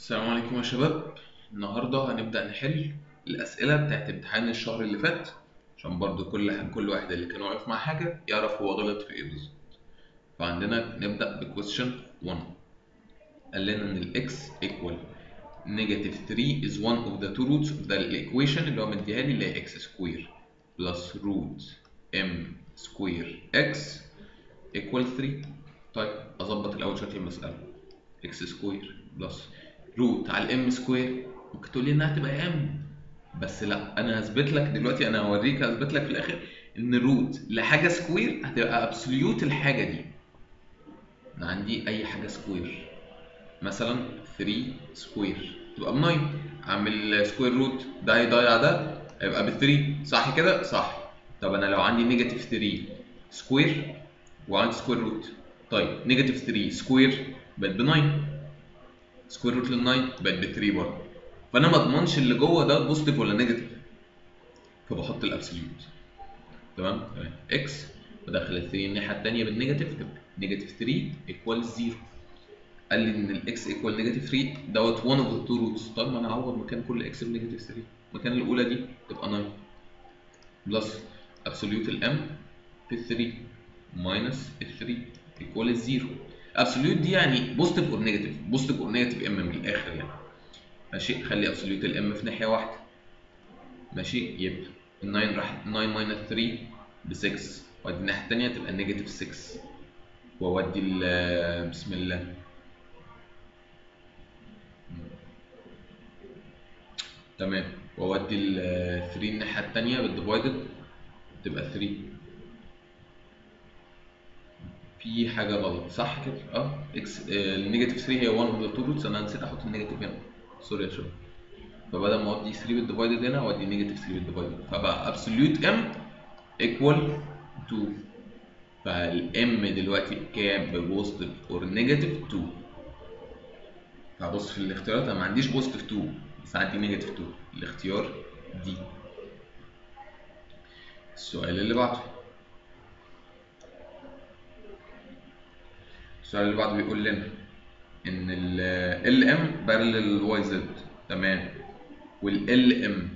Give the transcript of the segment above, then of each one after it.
السلام عليكم يا شباب النهارده هنبدأ نحل الأسئلة بتاعت امتحان الشهر اللي فات عشان برضو كل كل واحد اللي كان واقف مع حاجة يعرف هو غلط في ايه بالظبط فعندنا نبدأ بكويستشن 1 قال لنا ان ال x equal negative 3 is one of the two roots of the equation اللي هو مديها لي اللي هي x square plus root m square x equal 3 طيب أظبط الأول شكل المسألة x square بلس روت على الام سكوير ممكن تقول لي انها هتبقى ام بس لا انا هثبت لك دلوقتي انا هوريك هثبت لك في الاخر ان الروت لحاجه سكوير هتبقى ابسوليوت الحاجه دي انا عندي اي حاجه سكوير مثلا 3 سكوير تبقى ب 9 اعمل سكوير روت ده هيضيع ده هيبقى ب 3 صح كده صح طب انا لو عندي نيجاتيف 3 سكوير وعندي سكوير روت طيب نيجاتيف 3 سكوير بقت ب 9 سكوير روت لل 9 بقت ب 3 برضه فانا ما اضمنش اللي جوه ده بوزيتيف ولا نيجاتيف فبحط الابسوليوت تمام تمام اكس بدخل ال 3 الناحيه الثانيه بالنيجاتيف تبقى نيجاتيف 3 ايكوال 0 قال لي ان الاكس ايكوال نيجاتيف 3 دوت one اوف ذا تو روتس طب ما انا اعوض مكان كل اكس بنيجاتيف 3 مكان الاولى دي تبقى 9 بلس ابسوليوت الام في 3 ماينس ال 3 ايكوال 0 ابسوليوت دي يعني بوزيتيف اور نيجاتيف بوزيتيف اور نيجاتيف ام من الاخر يعني ماشي خلي ابسوليوت الام في ناحيه واحده ماشي يبقى ال 9 راح 9 ماينس 3 ب 6 وادي الناحيه الثانيه تبقى نيجاتيف 6 واودي ال بسم الله تمام واودي ال 3 الناحيه الثانيه بالديفايدد تبقى 3 في حاجه غلط صح كده اه اكس النيجاتيف 3 هي 1 اوف ذا تو روتس انا نسيت احط النيجاتيف هنا سوري يا شباب فبدل ما اودي 3 بالديفايدد هنا اودي نيجاتيف 3 بالديفايدد فبقى ابسوليوت ام ايكوال 2 فالام دلوقتي بكام ببوزيتيف اور نيجاتيف 2 فبص في الاختيارات انا ما عنديش بوزيتيف 2 بس عندي نيجاتيف 2 الاختيار دي السؤال اللي بعده السؤال اللي بعده بيقول لنا ان ال ام بارلل واي زد تمام وال ام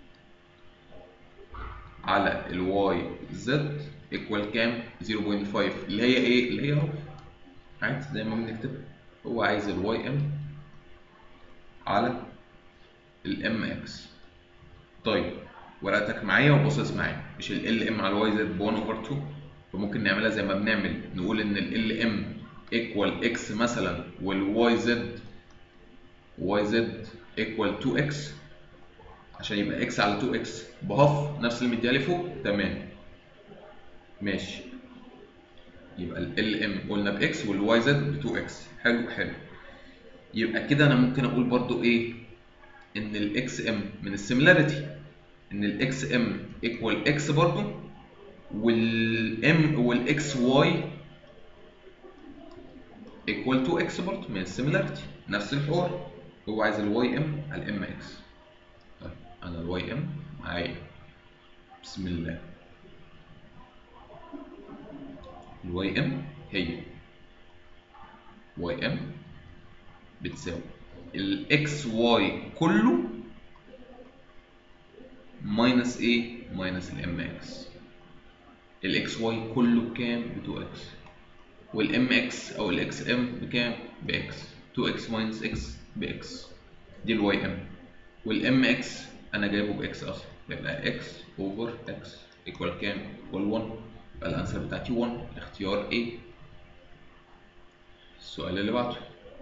على الواي زد ايكوال كام 0.5 اللي هي ايه اللي هي اهو عادي زي ما بنكتب هو عايز الواي ام على الام اكس طيب ورقتك معايا وباصص معايا مش ال ام على الواي زد ب 1 اوفر 2 فممكن نعملها زي ما بنعمل نقول ان ال ام ايكوال اكس مثلا والواي زد واي زد ايكوال 2 اكس عشان يبقى اكس على 2 اكس بهاف نفس اللي مديها لي فوق تمام ماشي يبقى ال ام قلنا باكس والواي زد ب 2 اكس حلو حلو يبقى كده انا ممكن اقول برضو ايه ان الاكس ام من السيميلاريتي ان الاكس ام ايكوال اكس برضو والام والاكس واي ايكوال 2 اكس برضه من السيميلاريتي نفس الحوار هو عايز الواي ام على الام اكس طيب انا الواي ام معايا بسم الله الواي ام هي واي ام بتساوي الاكس واي كله ماينس ايه ماينس الام اكس الاكس واي كله بكام ب 2 اكس والام اكس او الاكس ام بكام باكس 2 اكس ماينس اكس باكس دي الواي ام والام اكس انا جايبه باكس اصلا يبقى اكس اوفر اكس ايكوال كام ايكوال 1 يبقى الانسر بتاعتي 1 الاختيار A السؤال اللي بعده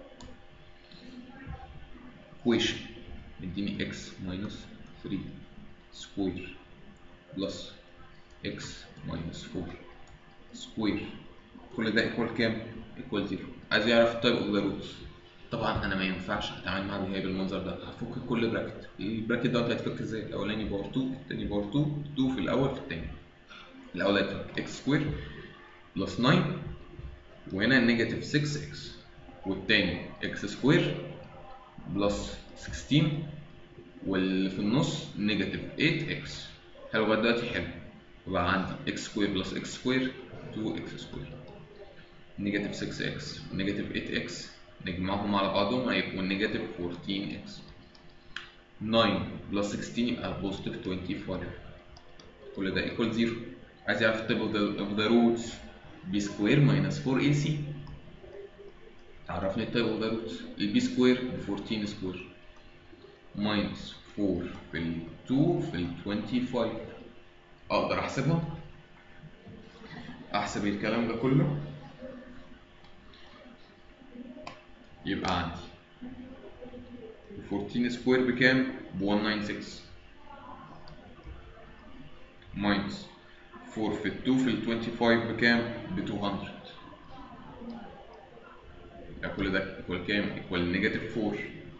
equation مديني x minus 3 square plus x minus 4 square كل ده ايكوال كام؟ ايكوال 0 عايز يعرف التايب اوف ذا روتس طبعا انا ما ينفعش اتعامل معاه هي بالمنظر ده هفك كل براكت البراكت دوت هيتفك ازاي؟ الاولاني باور 2 الثاني باور 2 2 في الاول في الثاني الاول هيتفك اكس سكوير بلس 9 وهنا نيجاتيف 6 اكس والثاني اكس سكوير بلس 16 واللي في النص نيجاتيف 8 اكس حلو لغايه دلوقتي حلو يبقى عندي اكس سكوير بلس اكس سكوير 2 اكس سكوير نيجاتيف 6 اكس نيجاتيف 8 اكس نجمعهم على بعضهم هيبقوا النيجاتيف 14 اكس 9 بلس 16 يبقى بوزيتيف 25 كل ده ايكوال 0 عايز يعرف التيب اوف ذا روتس بي سكوير ماينس 4 اي سي عرفني التيب اوف ذا روتس البي سكوير ب 14 سكوير ماينس 4 في ال 2 في ال 25 اقدر احسبها احسب الكلام ده كله يبقى عندي 14 سكوير بكام؟ ب 196 ماينس 4 في ال 2 في ال 25 بكام؟ ب 200 يبقى كل ده ايكوال كام؟ ايكوال نيجاتيف 4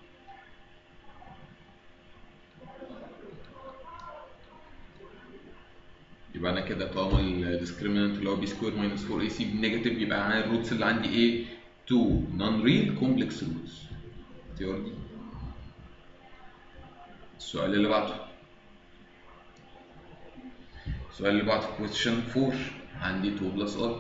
يبقى انا كده طالما الديسكريمنت اللي هو بي سكوير ماينس 4 اي سي بنيجاتيف يبقى انا الروتس اللي عندي ايه؟ 2 نون ريل كومبلكس روتس تيوري السؤال اللي بعده السؤال اللي بعده question 4 عندي 2 بلس ار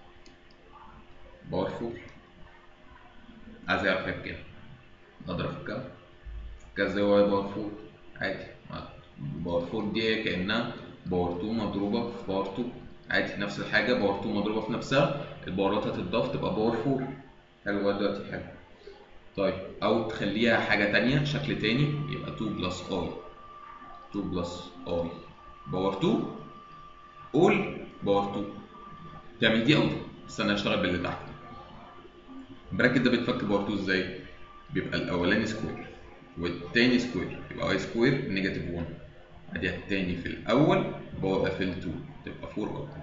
باور 4 عايز اعرف هي بكام اقدر افكها افكها ازاي واي باور 4 عادي باور 4 دي كانها باور 2 مضروبه في باور 2 عادي نفس الحاجه باور 2 مضروبه في نفسها الباورات هتتضاف تبقى باور 4 حلو لغايه دلوقتي حلو طيب او تخليها حاجه تانية شكل تاني يبقى 2 بلس اي 2 بلس اي باور 2 اول باور 2 تعمل دي او دي بس انا هشتغل باللي تحت البراكت ده بيتفك باور 2 ازاي بيبقى الاولاني سكوير والتاني سكوير يبقى اي سكوير نيجاتيف 1 ادي التاني في الاول بوقف في ال 2 تبقى 4 اي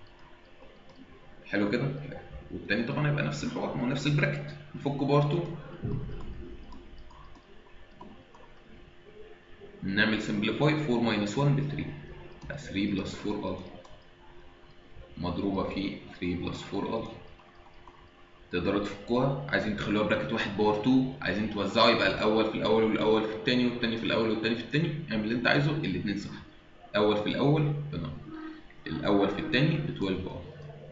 حلو كده والتاني طبعا هيبقى نفس الحوار ما هو نفس البراكت نفك باور 2 نعمل سمبليفاي 4 ماينس 1 ب 3 يبقى 3 بلس 4 اي مضروبة في 3 بلس 4 اي تقدروا تفكوها عايزين تخلوها براكت واحد باور 2 عايزين توزعوا يبقى الاول في الاول والاول في الثاني والثاني في الاول والثاني في الثاني اعمل اللي انت عايزه الاثنين صح الاول في الاول ب 9 الاول في الثاني ب 12 ار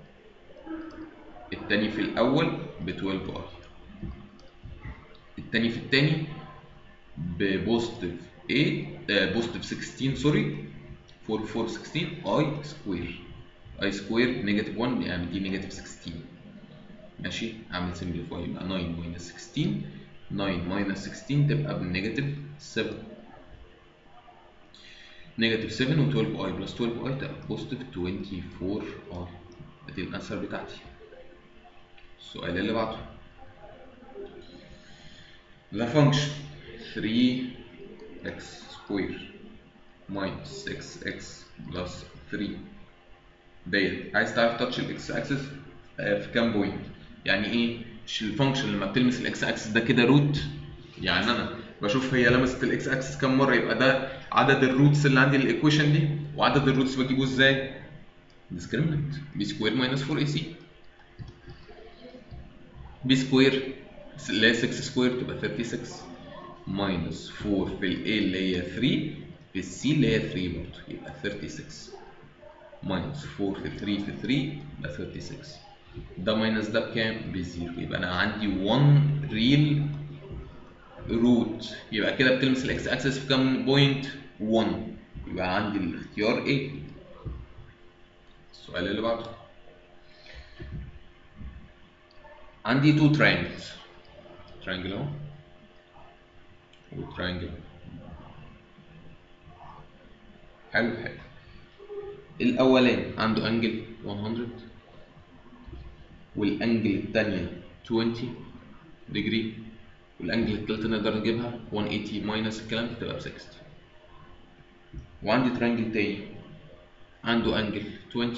الثاني في الاول ب 12 ار الثاني في الثاني ببوزيتيف 8 بوزيتيف 16 سوري 4 4 16 اي سكوير اي سكوير نيجاتيف 1 يعني دي نيجاتيف 16 ماشي اعمل سمبليفاي يبقى 9 ماينس 16 9 ماينس 16 تبقى بالنيجاتيف 7 نيجاتيف 7 و12 اي بلس 12 اي تبقى بوزيتيف 24 اي دي الانسر بتاعتي السؤال اللي بعده لا فانكشن 3 اكس سكوير ماينس 6 اكس بلس 3 ديت عايز تعرف تاتش الاكس اكسس في كام بوينت يعني ايه مش الفانكشن لما بتلمس الاكس اكسس ده كده روت يعني انا بشوف هي لمست الاكس اكسس كام مره يبقى ده عدد الروتس اللي عندي للايكويشن دي وعدد الروتس بجيبه ازاي ديسكريمنت بي سكوير ماينس 4 اي سي بي سكوير اللي هي 6 سكوير تبقى 36 ماينس 4 في الاي اللي هي 3 في السي اللي هي 3 برضه يبقى 36 ماينس 4 في 3 في 3 يبقى 36 ده ماينس ده بكام؟ بزيرو يبقى انا عندي 1 ريل روت يبقى كده بتلمس الاكس اكسس في كام بوينت؟ 1 يبقى عندي الاختيار ايه؟ السؤال اللي بعده عندي تو ترينجلز ترينجل اهو وترينجل حلو حلو الاولاني عنده انجل 100 والانجل الثانيه 20 ديجري والانجل الثالثه نقدر نجيبها 180 ماينس الكلام ده تبقى ب 60 وعندي ترينجل تاني عنده انجل 20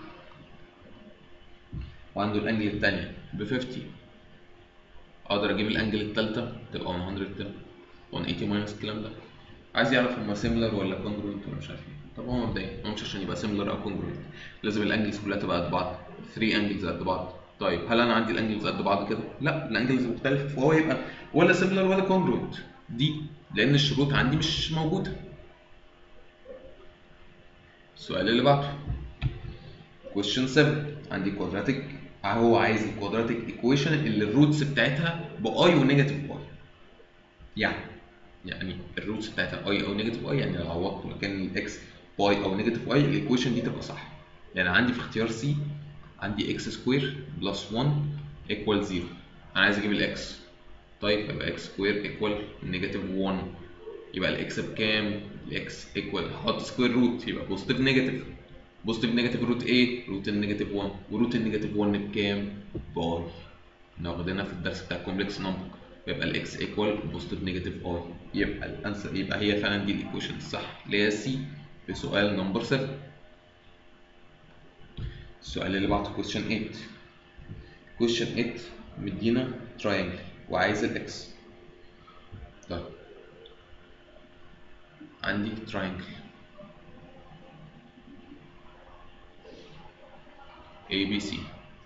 وعنده الانجل الثانيه ب 50 اقدر اجيب الانجل الثالثه تبقى 110 180 ماينس الكلام ده عايز يعرف هما سيميلر ولا كونجروينت ولا مش عارف ايه طب هو مبدئيا هو مش عشان يبقى سيميلر او كونجروينت لازم الانجلز كلها تبقى قد بعض 3 انجلز قد بعض طيب هل انا عندي الانجلز قد بعض كده لا الانجلز مختلفه فهو يبقى ولا سيميلر ولا كونجروينت دي لان الشروط عندي مش موجوده السؤال اللي بعده question 7 عندي quadratic هو عايز الكوادراتيك ايكويشن اللي الروتس بتاعتها باي ونيجاتيف اي يعني يعني الروتس بتاعتها اي او نيجاتيف اي يعني لو عوضت مكان الاكس باي او نيجاتيف اي الايكويشن دي تبقى صح يعني عندي في اختيار سي عندي اكس سكوير بلس 1 ايكوال 0 انا عايز اجيب الاكس طيب يبقى اكس سكوير ايكوال نيجاتيف 1 يبقى الاكس بكام؟ الاكس ايكوال هحط سكوير روت يبقى بوزيتيف نيجاتيف بوزيتيف نيجاتيف روت ايه؟ روت النيجاتيف 1 وروت النيجاتيف 1 بكام؟ باي احنا واخدينها في الدرس بتاع الكومبلكس نمبر يبقى الاكس ايكوال بوزيتيف نيجاتيف اي يبقى الانسر يبقى هي فعلا دي الايكويشن الصح اللي هي سي في سؤال نمبر 7 السؤال اللي بعده كويشن 8 كويشن 8 مدينا تراينجل وعايز الاكس طيب عندي تراينجل ABC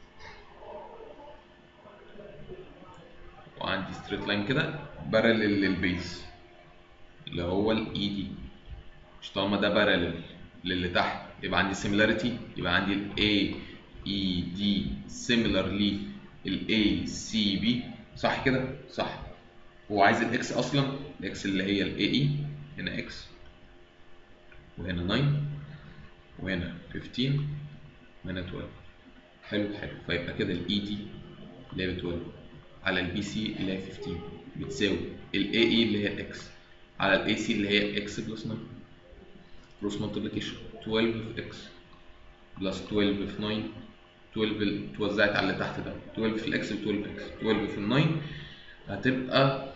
وعندي ستريت لاين كده بارلل للبيز اللي هو الاي دي مش طالما ده بارلل للي تحت يبقى عندي سيميلاريتي يبقى عندي ال A E D similar لل A C B صح كده؟ صح هو عايز الاكس اصلا الاكس اللي هي ال AE هنا اكس وهنا 9 وهنا 15 وهنا 12 حلو حلو فيبقى كده الاي دي اللي هي 12 على البي سي اللي هي 15 بتساوي الاي اي اللي هي اكس على الاي سي اللي هي اكس بلس 9 كروس مالتيبليكيشن 12 في اكس بلس 12 في 9 12 اتوزعت على اللي تحت ده 12 في الاكس و 12 في اكس 12 في ال 9 هتبقى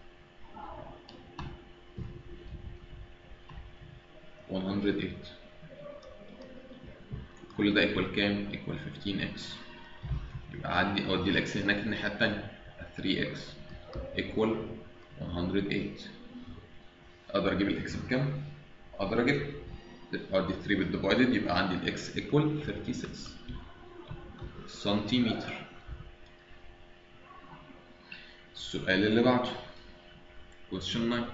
108 كل ده ايكوال كام؟ ايكوال 15 اكس يبقى عندي اودي الاكس هناك الناحية التانية 3 اكس ايكوال 108 اقدر اجيب الاكس بكام؟ اقدر اجيب اودي 3 بالديفايدد يبقى عندي الاكس ايكوال 36 سنتيمتر السؤال اللي بعده question 9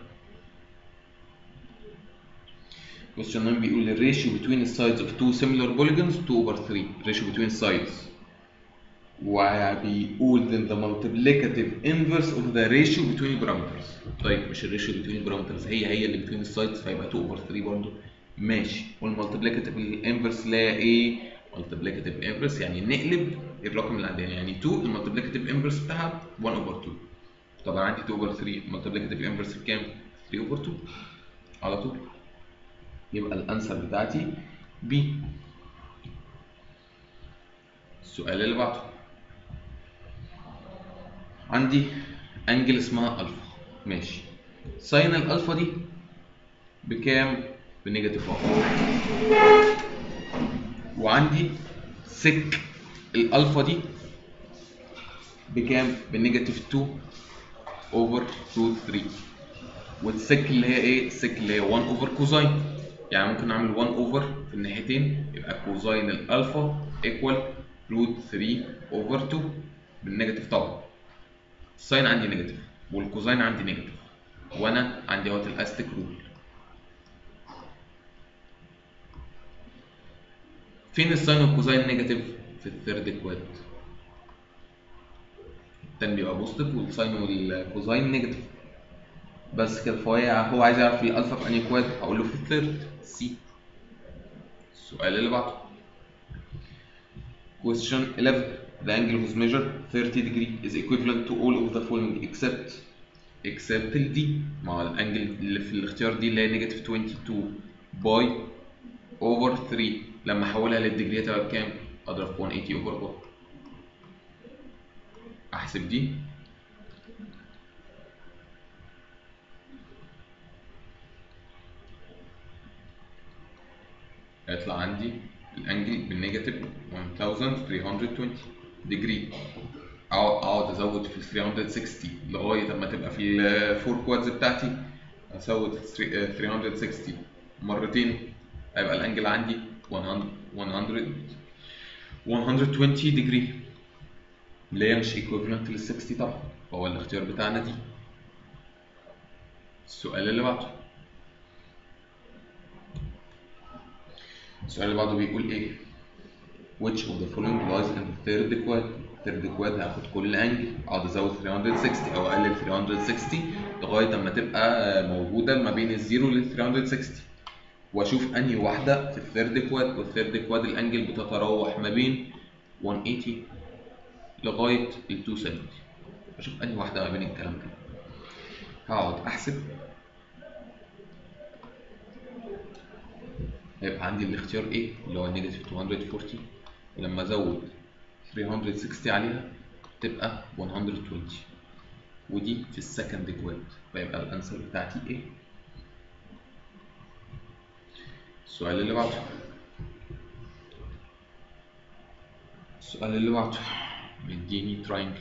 question 9 بيقول ال ratio between the sides of two similar polygons 2 over 3 ratio between sides وبيقول then the multiplicative inverse of the ratio between parameters طيب مش ال ratio between parameters هي هي اللي between السايدز فيبقى 2 over 3 برضه ماشي والمالتيبليكاتيف انفرس لا ايه مالتيبليكاتيف انفرس يعني نقلب الرقم اللي عندنا يعني 2 المالتيبليكاتيف انفرس بتاعها 1 over 2 طب انا عندي 2 over 3 المالتيبليكاتيف انفرس بكام 3 over 2 على طول يبقى الانسر بتاعتي بي السؤال اللي بعده عندي انجل اسمها الفا ماشي ساين الالفا دي بكام بنيجاتيف 1 وعندي سك الالفا دي بكام بنيجاتيف 2 اوفر روت 3 والسك اللي هي ايه السك اللي هي 1 اوفر كوزاين يعني ممكن اعمل 1 اوفر في الناحيتين يبقى كوزاين الالفا ايكوال روت 3 اوفر 2 بالنيجاتيف طبعا الساين عندي نيجاتيف والكوزاين عندي نيجاتيف وانا عندي اهوت الاستيك رول فين الساين والكوزاين نيجاتيف في الثيرد كواد التاني بيبقى بوزيتيف والساين والكوزاين نيجاتيف بس كده فهو هو عايز يعرف الالفا في انهي كواد هقول له في الثيرد سي السؤال اللي بعده question 11 the angle whose measure 30 degree is equivalent to all of the following except except ال D مع الانجل اللي في الاختيار دي اللي هي نيجاتيف 22 باي اوفر 3 لما احولها للديجري هتبقى بكام؟ اضرب في 180 اوفر باي احسب دي هيطلع عندي الانجل بالنيجاتيف 1320 ديجري اقعد ازود في 360 لغايه اما تبقى في الفور كوادز بتاعتي ازود 360 مرتين هيبقى الانجل عندي 100 100 120 ديجري اللي هي مش ايكويفالنت لل 60 طبعا فهو الاختيار بتاعنا دي السؤال اللي بعده السؤال اللي بعده بيقول ايه which of the following lies in the third quad third quad هاخد كل انجل اقعد ازود 360 او اقلل 360 لغايه اما تبقى موجوده ما بين الزيرو لل 360 واشوف انهي واحده في الثيرد كواد والثيرد كواد الانجل بتتراوح ما بين 180 لغايه ال 270 اشوف انهي واحده ما بين الكلام ده هقعد احسب هيبقى عندي الاختيار ايه اللي هو نيجاتيف 240 لما ازود 360 عليها تبقى 120 ودي في السكند كواد فيبقى الانسر بتاعتي ايه السؤال اللي بعده السؤال اللي بعده مديني تراينجل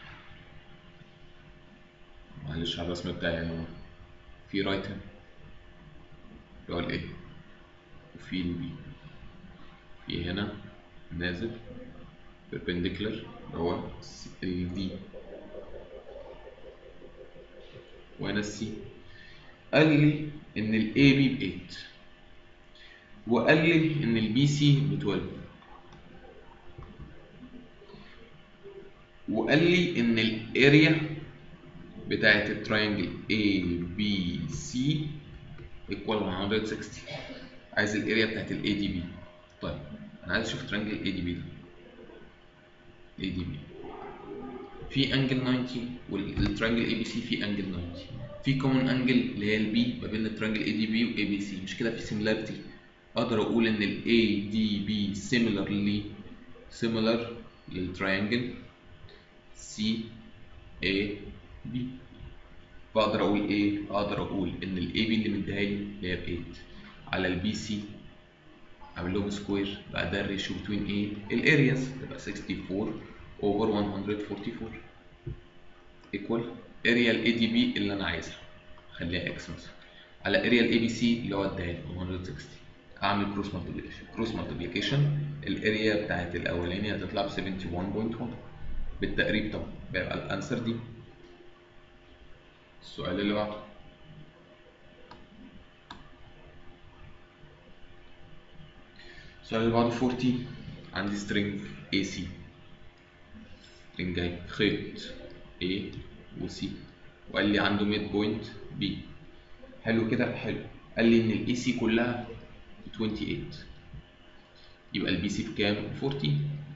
معلش على الرسم بتاعي يا جماعة في رايت هنا اللي هو الايه وفي البي في هنا نازل perpendicular اللي هو الدي وهنا السي قال لي ان الاي بي ب 8 وقال لي ان البي سي ب 12 وقال لي ان الاريا بتاعت التراينجل اي بي سي ايكوال 160 عايز الاريا بتاعت الاي دي بي طيب انا عايز اشوف ترينجل اي دي بي ده اي دي بي في انجل 90 والترينجل اي بي سي في انجل 90 في كومن انجل اللي هي البي ما بين الترينجل اي دي بي واي بي سي مش كده في سيميلاريتي اقدر اقول ان ال ADB similarly similar للتريانجل CAB فاقدر اقول ايه اقدر اقول ان ال AB اللي مديها لي اللي هي ب 8 على ال BC اعمل لهم سكوير بقى ده الريشيو بتوين ايه الارياز تبقى 64 over 144 equal اريا ال ADB اللي انا عايزها خليها اكس مثلا على اريا ال ABC اللي هو اداها لي 160 اعمل كروس مالتيبيكيشن كروس مالتيبيكيشن الاريا بتاعت الاولاني هتطلع ب 71.1 بالتقريب طبعا بيبقى الانسر دي السؤال اللي بعده السؤال اللي بعده 40 عندي string AC string جاي خيط A و C وقال لي عنده ميد بوينت B حلو كده حلو قال لي ان الاي سي كلها 28 يبقى البي سي بكام 14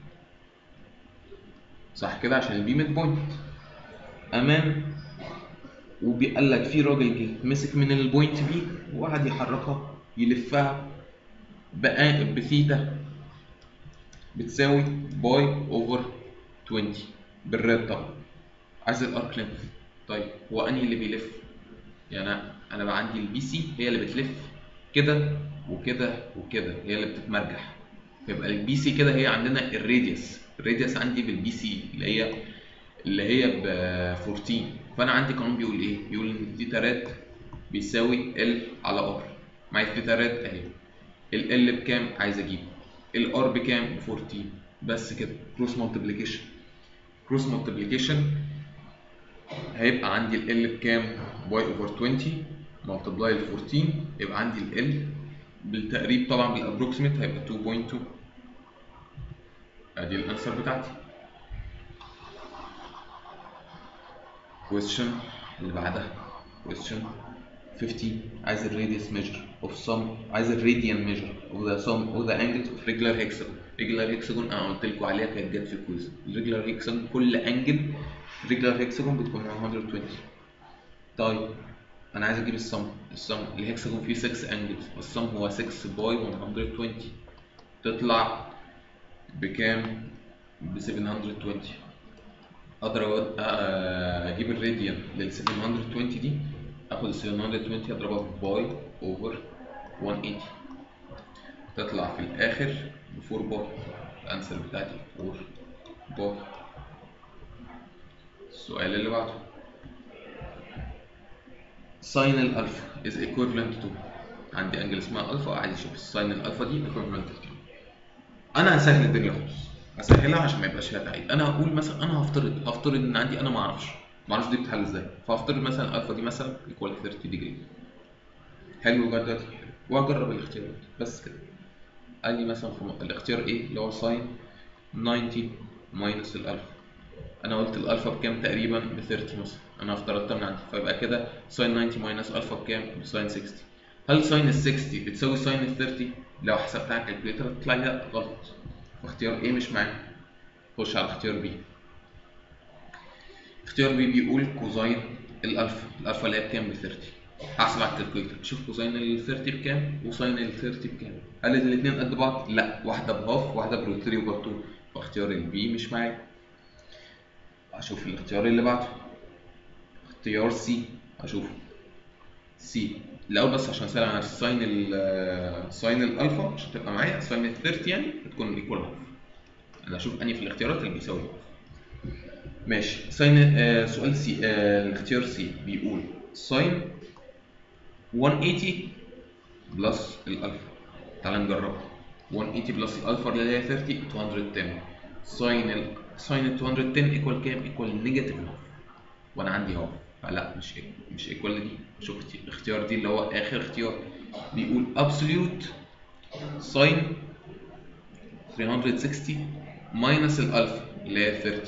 صح كده عشان البي ميد بوينت امان وبيقال لك في راجل جه مسك من البوينت بي وقعد يحركها يلفها بقى بثيتا بتساوي باي اوفر 20 بالراد طبعا عايز الارك لينث طيب هو انهي اللي بيلف يعني انا انا بقى عندي البي سي هي اللي بتلف كده وكده وكده هي اللي بتتمرجح فيبقى البي سي كده هي عندنا الراديوس الراديوس عندي بالبي سي اللي هي اللي هي ب 14 فانا عندي قانون بيقول ايه بيقول ان الثيتا راد بيساوي ال على ار معايا الثيتا راد اهي ال ال بكام عايز اجيبه الار بكام ب 14 بس كده كروس مالتيبليكيشن كروس مالتيبليكيشن هيبقى عندي ال بكام باي اوفر 20 ملتبلاي ال 14 يبقى عندي ال بالتقريب طبعا بالابروكسيميت هيبقى 2.2 ادي الانسر بتاعتي question اللي بعدها question 15 عايز الراديوس ميجر اوف sum عايز الراديان ميجر اوف ذا sum اوف ذا angles اوف regular hexagon regular hexagon انا قلت لكم عليها كانت جت في الكويز الريجولار hexagon كل انجل regular hexagon بتكون 120 طيب انا عايز اجيب السم السم الهكساجون فيه 6 انجلز والسم هو 6 باي 120 تطلع بكام ب 720 اقدر أود- آه، اجيب الراديان لل 720 دي اخد ال 720 اضربها في باي اوفر 180 تطلع في الاخر ب 4 باي الانسر بتاعتي 4 باي السؤال اللي بعده ساين الالفا is equivalent to عندي انجل اسمها الفا عايز اشوف الساين الالفا دي equivalent to انا هسهل الدنيا خالص هسهلها عشان ما يبقاش فيها تعقيد انا هقول مثلا انا هفترض هفترض ان عندي انا ما اعرفش ما اعرفش دي بتتحل ازاي فهفترض مثلا الالفا دي مثلا equal 30 degree حلو لغايه دلوقتي حلو وهجرب الاختيارات بس كده قال لي مثلا في م- الاختيار ايه اللي هو ساين 90 ماينس الالفا انا قلت الالفا بكام تقريبا ب 30 مثلا انا افترضتها من عندي فيبقى كده ساين 90 ماينس الفا بكام بساين 60 هل ساين ال 60 بتساوي ساين ال 30 لو حسبتها على الكالكوليتر تطلع لي لا غلط اختيار ايه مش معانا خش على اختيار بي اختيار بي بيقول كوزاين الالفا الالفا اللي هي بكام ب 30 احسب على الكالكوليتر اشوف كوزاين ال 30 بكام وساين ال 30 بكام هل الاثنين قد بعض لا واحده بهاف واحده بروت 3 اوفر 2 فاختيار البي مش معايا اشوف الاختيار اللي بعده اختيار سي اشوفه سي الاول بس عشان اسال على ساين ال ساين الالفا عشان تبقى معايا ساين ال 30 يعني بتكون ايكوال هاف انا اشوف انهي في الاختيارات اللي بيساوي هاف ماشي ساين آه سؤال سي آه الاختيار سي بيقول ساين 180 بلس الالفا تعال نجربها 180 بلس الالفا اللي هي 30 210 ساين ال ساين ال 210 ايكوال كام؟ ايكوال نيجاتيف هاف وانا عندي هاف فلا مش إيك- مش ايكوال دي شوف اختي- الاختيار دي اللي هو اخر اختيار بيقول absolute ساين 360 ماينس الالفا اللي هي 30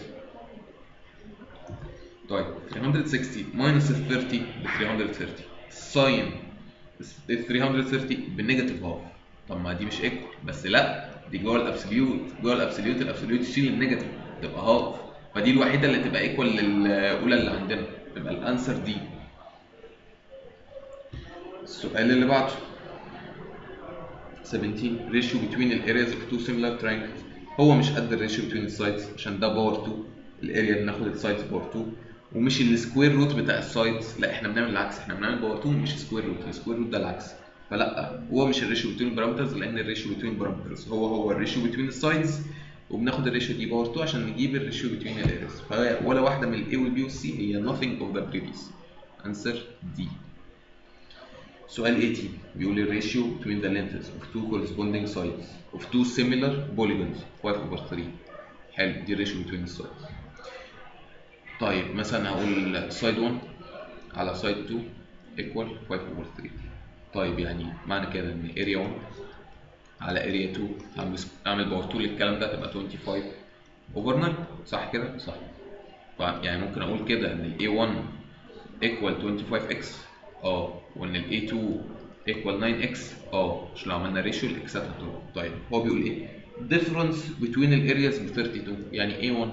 طيب 360 ماينس ال 30 ب 330 ساين ال 330 بالنيجاتيف هاف طب ما دي مش ايكوال بس لا دي جوه الابسوليوت جوه الابسوليوت الابسوليوت تشيل النيجاتيف تبقى هاف فدي الوحيده اللي تبقى ايكوال للاولى اللي عندنا تبقى الانسر دي السؤال اللي بعده 17 ratio between the areas of two similar triangles هو مش قد الريشيو between the sides عشان ده باور 2 الاريا بناخد السايدز باور 2 ومش السكوير روت بتاع السايدز لا احنا بنعمل العكس احنا بنعمل باور 2 مش سكوير روت السكوير روت ده العكس فلا هو مش الريشيو بتوين بارامترز لان الريشيو بتوين بارامترز هو هو الريشيو بتوين السايدز وبناخد الريشيو دي باور 2 عشان نجيب الريشيو بتوين الاريز فهي ولا واحده من الاي والبي والسي هي nothing of the previous answer D سؤال 18 بيقول الريشيو between the lengths of two corresponding sides of two similar polygons 5 over 3 حلو دي الريشيو between the sides طيب مثلا هقول سايد 1 على سايد 2 equal 5 over 3 طيب يعني معنى كده ان اريا 1 على اريا 2 اعمل اعمل باور 2 للكلام ده تبقى 25 اوفر 9 صح كده؟ صح ف- يعني ممكن اقول كده ان ال A1 equal 25x اه وان ال A2 equal 9x اه مش لو عملنا ريشيو الاكسات هتروح طيب هو بيقول ايه؟ difference between ال areas ب 32 يعني A1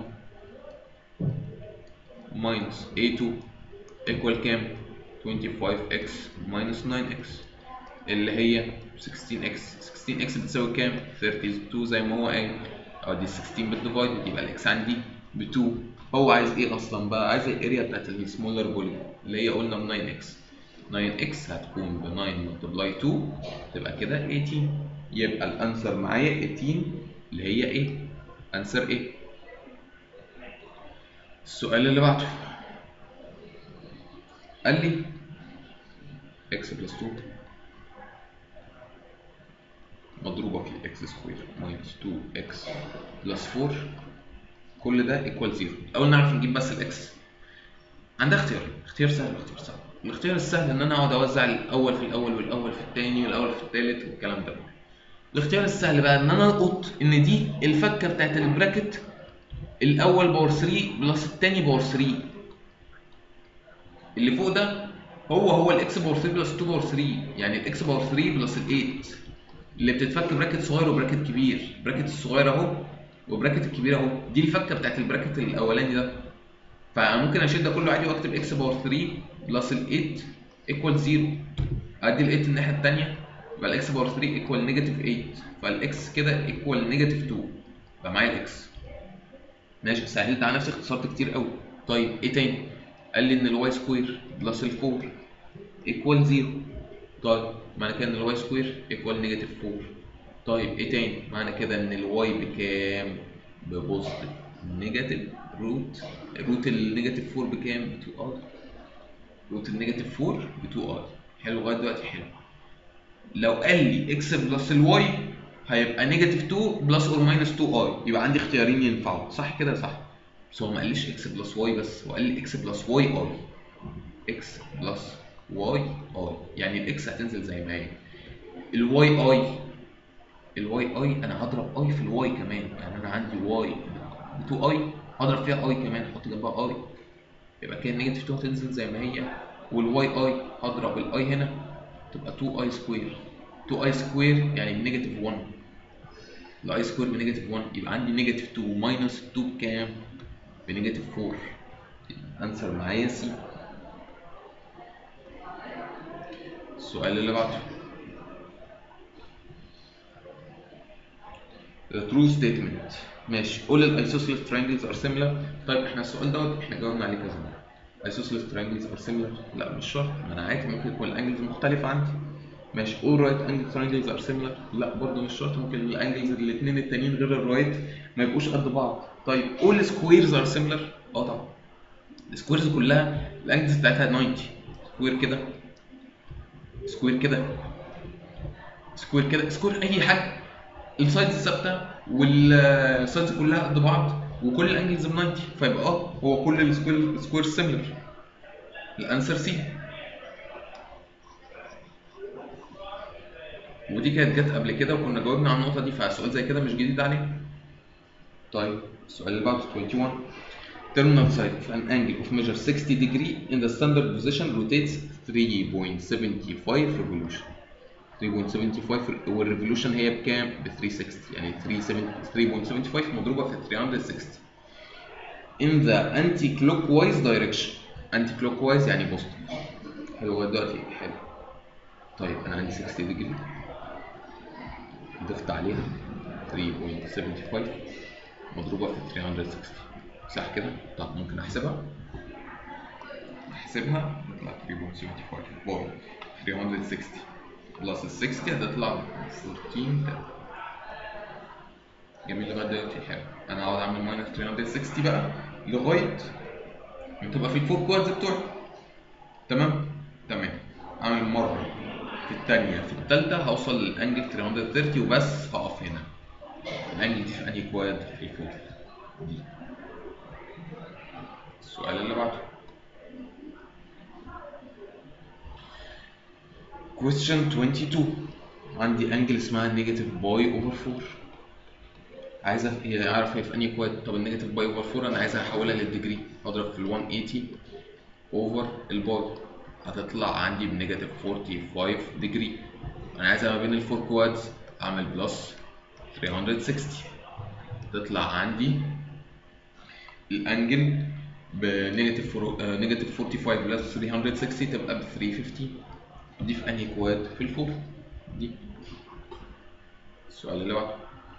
minus A2 equal كام؟ 25x minus 9x اللي هي 16x 16x بتساوي كام؟ 32 زي ما هو قايل اه دي 16 بالديفايد يبقى الاكس عندي ب 2 هو عايز ايه اصلا بقى؟ عايز الاريا بتاعت السمولر بولي اللي هي قلنا ب 9x 9x هتكون ب 9 ملتبلاي 2 تبقى كده 18 يبقى الانسر معايا 18 اللي هي ايه؟ انسر ايه؟ السؤال اللي بعده قال لي x بلس 2 مضروبة في x سكوير ماينس 2x بلس 4 كل ده ايكوال 0 الأول نعرف نجيب بس الاكس عندها اختيارين اختيار سهل واختيار صعب الاختيار السهل ان انا اقعد اوزع الاول في الاول والاول في الثاني والاول في الثالث والكلام ده الاختيار السهل بقى ان انا القط ان دي الفكه بتاعت البراكت الاول باور 3 بلس الثاني باور 3 اللي فوق ده هو هو الاكس باور 3 بلس 2 باور 3 يعني الاكس باور 3 بلس ال 8 اللي بتتفك براكت صغير وبراكت كبير براكت الصغير اهو وبراكت الكبير اهو دي الفكه بتاعت البراكت الاولاني ده فممكن اشيل ده كله عادي واكتب اكس باور 3 بلس ال 8 ايكوال 0 ادي ال 8 الناحيه الثانيه يبقى الاكس باور 3 ايكوال نيجاتيف 8 فالاكس كده ايكوال نيجاتيف 2 يبقى معايا الاكس ماشي سهلت على نفسي اختصرت كتير قوي طيب ايه تاني قال لي ان الواي سكوير بلس ال 4 ايكوال 0 طيب معنى كده ان الواي سكوير ايكوال نيجاتيف 4 طيب ايه تاني معنى كده ان الواي بكام ببوزيتيف نيجاتيف روت روت النيجاتيف 4 بكام ب 2 ار روت النيجاتيف 4 ب 2 ار حلو لغايه دلوقتي حلو لو قال لي اكس بلس الواي هيبقى نيجاتيف 2 بلس اور ماينس 2 اي يبقى عندي اختيارين ينفعوا صح كده صح بس هو ما قاليش اكس بلس واي بس هو قال لي اكس بلس واي اي اكس بلس واي اي يعني الاكس هتنزل زي ما هي الواي اي الواي اي انا هضرب اي في الواي كمان يعني انا عندي واي ب 2 اي هضرب فيها اي كمان احط جنبها اي يبقى كده النيجاتيف 2 هتنزل زي ما هي والواي اي هضرب الاي هنا تبقى 2 اي سكوير 2 اي سكوير يعني بنيجاتيف 1 الاي سكوير بنيجاتيف 1 يبقى عندي نيجاتيف 2 ماينس 2 بكام؟ بنيجاتيف 4 انسر معايا سي السؤال اللي بعده The true statement ماشي all الايسوسيلس triangles are similar طيب احنا السؤال دوت احنا جاوبنا عليه كذا مره ايسوسيلس triangles are similar لا مش شرط ما انا عادي ممكن يكون الانجلز مختلفه عندي ماشي all right angle triangles are similar لا برضه مش شرط ممكن الانجلز الاثنين التانيين غير الرايت ما يبقوش قد بعض طيب all squares are similar اه طبعا السكويرز كلها الانجلز بتاعتها 90 سكوير كده سكوير كده سكوير كده سكوير اي حاجه السايدز ثابته والسايدز كلها قد بعض وكل الانجلز ب 90 فيبقى اه هو كل السكوير سكوير سيميلر الانسر سي ودي كانت جت قبل كده وكنا جاوبنا على النقطه دي فالسؤال زي كده مش جديد علينا طيب السؤال اللي بعده 21 terminal side of an angle of measure 60 degree in the standard position rotates 3.75 revolution 3.75 والريفولوشن هي بكام؟ ب 360 يعني 3.75 مضروبه في 360 in the anti clockwise direction anti clockwise يعني بوزيتيف حلو هو دلوقتي حلو طيب انا عندي 60 ديجري ضفت عليها 3.75 مضروبه في 360 صح كده؟ طب ممكن احسبها احسبها تطلع 3.75 باي 360 بلس ال 60 هتطلع 14 جميل لغايه دلوقتي حلو انا هقعد اعمل ماينس 360 بقى لغايه ما تبقى في الفور كوادز بتوعي تمام؟ تمام اعمل مره في الثانيه في الثالثه هوصل للانجل 330 وبس هقف هنا الانجل دي في انهي كواد في الفور دي السؤال اللي بعده question 22 عندي انجل اسمها نيجاتيف باي اوفر 4 عايز أف- اعرف هي في انهي كواد طب النيجاتيف باي اوفر 4 انا عايز احولها للديجري اضرب في ال 180 اوفر الباي هتطلع عندي بنيجاتيف 45 ديجري انا عايزها ما بين الفور كوادز اعمل بلس 360 تطلع عندي الانجل بنيجاتيف نيجاتيف 45 بلس 360 تبقى ب 350 دي في انهي كواد في الفور دي السؤال اللي بعده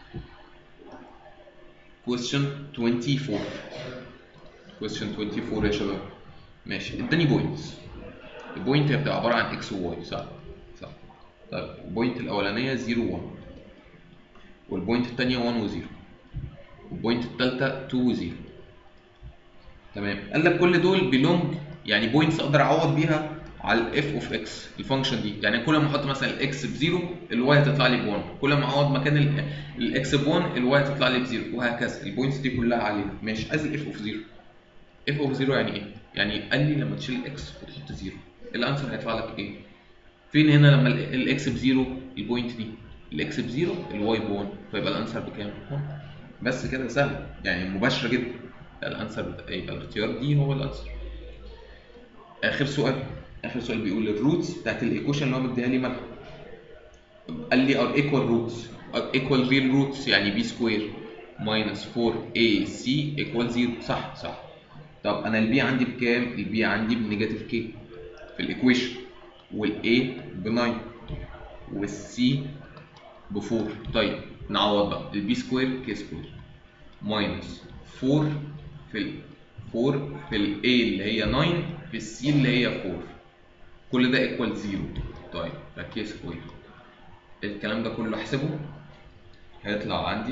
question 24 question 24 يا شباب ماشي اداني بوينتس البوينت هي بتبقى عباره عن اكس وواي صح صح طيب البوينت الاولانيه 0 1 والبوينت الثانيه 1 و 0 والبوينت الثالثه 2 و 0 تمام قال لك كل دول بيلونج يعني بوينتس اقدر اعوض بيها على الاف اوف اكس الفانكشن دي يعني كل ما احط مثلا الاكس بزيرو الواي هتطلع لي ب1 كل ما اعوض مكان الاكس ب1 الواي هتطلع لي بزيرو وهكذا البوينتس دي كلها عليها ماشي عايز الاف اوف زيرو اف اوف زيرو يعني ايه؟ يعني قال لي لما تشيل الاكس وتحط زيرو الانسر هيطلع لك ايه؟ فين هنا لما الاكس بزيرو البوينت دي الاكس بزيرو الواي ب1 فيبقى الانسر بكام؟ 1 بس كده سهل يعني مباشره جدا الانسر بت- يبقى الاختيار دي هو الانسر اخر سؤال اخر سؤال بيقول الروتس بتاعت الايكويشن اللي هو مديها لي مالها قال لي ار ايكوال روتس ايكوال ريل روتس يعني بي سكوير ماينس 4 اي سي ايكوال 0 صح صح طب انا البي عندي بكام البي عندي بنيجاتيف كي في الايكويشن والاي ب 9 والسي ب 4 طيب نعوض بقى البي سكوير كي سكوير ماينس 4 في ال 4 في الاي اللي هي 9 في السي اللي هي 4 كل ده ايكوال 0 طيب فكي سكوير الكلام ده كله احسبه هيطلع عندي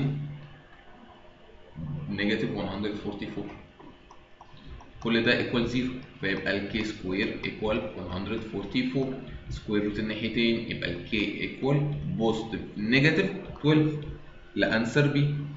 نيجاتيف 144 كل ده ايكوال 0 فيبقى الكي سكوير ايكوال 144 سكوير روت الناحيتين يبقى الكي ايكوال بوزيتيف نيجاتيف 12 لانسر بي